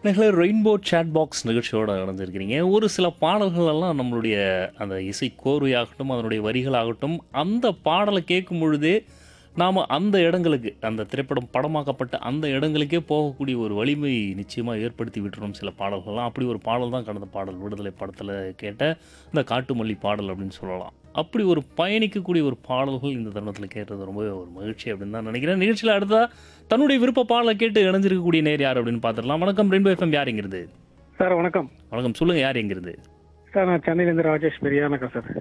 நிகழ rainbow chat box நிகழ்ச்சியோட இணைஞ்சிருக்கிறீங்க ஒரு சில பாடல்கள் எல்லாம் நம்மளுடைய அந்த இசை கோர்வையாகட்டும் அதனுடைய வரிகளாகட்டும் அந்த பாடலை கேட்கும் பொழுதே நாம் அந்த இடங்களுக்கு அந்த திரைப்படம் படமாக்கப்பட்ட அந்த இடங்களுக்கே போகக்கூடிய ஒரு வலிமை நிச்சயமாக ஏற்படுத்தி விட்டுரும் சில பாடல்கள்லாம் அப்படி ஒரு பாடல் தான் கடந்த பாடல் விடுதலை படத்தில் கேட்ட இந்த காட்டுமல்லி பாடல் அப்படின்னு சொல்லலாம் அப்படி ஒரு பயணிக்கக்கூடிய ஒரு பாடல்கள் இந்த தருணத்தில் கேட்டது ரொம்பவே ஒரு மகிழ்ச்சி அப்படின்னு தான் நினைக்கிறேன் நிகழ்ச்சியில் அடுத்தா தன்னுடைய விருப்ப பாடலை கேட்டு இணைஞ்சிருக்கக்கூடிய நேர் யார் அப்படின்னு பார்த்துடலாம் வணக்கம் ரெயின்போ எஃப்எம் யார் எங்கிறது சார் வணக்கம் வணக்கம் சொல்லுங்க யார் எங்கிறது சார் நான் சென்னையிலேருந்து ராஜேஷ் பெரியானக்கா சார்